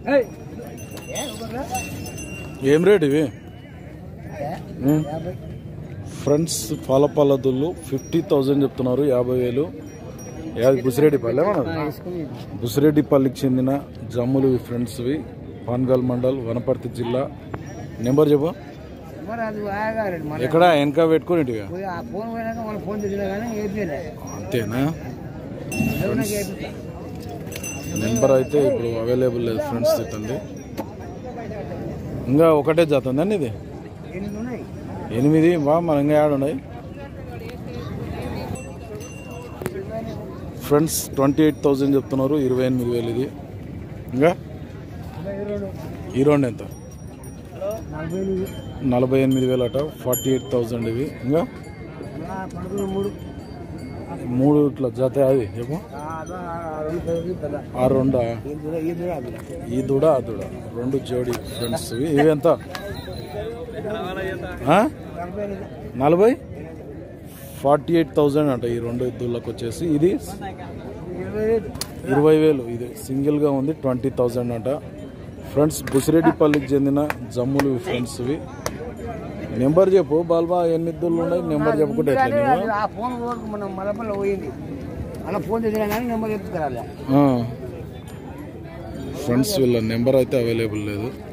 ఏం రేట్ ఇవి ఉమ్. ఫ్రెండ్స్ పాలపాల దుళ్ళు ఫిఫ్టీ థౌజండ్ చెప్తున్నారు యాభై వేలు యాది బుసిరెడ్డిపల్లి ఏమన్నది బుసిరెడ్డిపల్లికి చెందిన జమ్ములు ఇవి ఫ్రెండ్స్వి పాన్గల్ మండల్ వనపర్తి జిల్లా నెంబర్ చెప్పు మరి అది ఆగారండి మన ఎక్కడ వెనక పెట్టుకుని ఇటుగా పోయి ఆ ఫోన్ పోయినాక మన ఫోన్ చేసినా కానీ ఏపీలే అంతేనా ఎవరినాక ఏపీ నెంబర్ అయితే ఇప్పుడు అవైలబుల్ లేదు ఫ్రెండ్స్ ఇతంది ఇంకా ఒకటే జాత ఉందండి ఇది ఎనిమిది ఉన్నాయి ఎనిమిది బా మన ఇంకా యాడ్ ఉన్నాయి ఫ్రెండ్స్ ట్వంటీ ఎయిట్ థౌజండ్ చెప్తున్నారు ఇరవై ఎనిమిది వేలు ఇది ఇంకా ఈ రెండు ఎంత నలభై ఎనిమిది నలభై ఎనిమిది వేలు అట ఫార్టీ ఎయిట్ థౌజండ్ ఇవి ఇంకా అలా పడుకున్న మూడు మూడు ఇట్లా జత అది చెప్పు ఆ, అదో ఆ రెండు పదవి పెద్ద ఆ రెండా ఈ దూర ఈ దూర అది ఈ దూడ ఆ దూడ రెండు జోడి ఫ్రెండ్స్ ఇవి ఇవి ఎంత ఆ? నలభై ఎనిమిది నలభై ఫార్టీ ఎయిట్ థౌజండ్ అంట ఈ రెండు ఎద్దులకు వచ్చేసి ఇది ఇరవై ఐదు ఇరవై వేలు ఇది సింగిల్గా ఉంది ట్వంటీ థౌజండ్ అంట ఫ్రెండ్స్ బుసిరెడ్డిపల్లికి చెందిన జమ్ములు ఇవి ఫ్రెండ్స్ ఇవి నెంబర్ చెప్పు బాల్బా ఎన్ని ఎద్దులు ఉన్నాయి నెంబర్ చెప్పుకుంటే ఎట్లా నీవు? ఆ ఫోన్ వరకు మనం మలపల్లి పోయింది అలా ఫోన్ చేసినా కానీ నెంబర్ చెప్తారా ఆ. ఫ్రెండ్స్ వీళ్ళ నెంబర్ అయితే అవైలబుల్ లేదు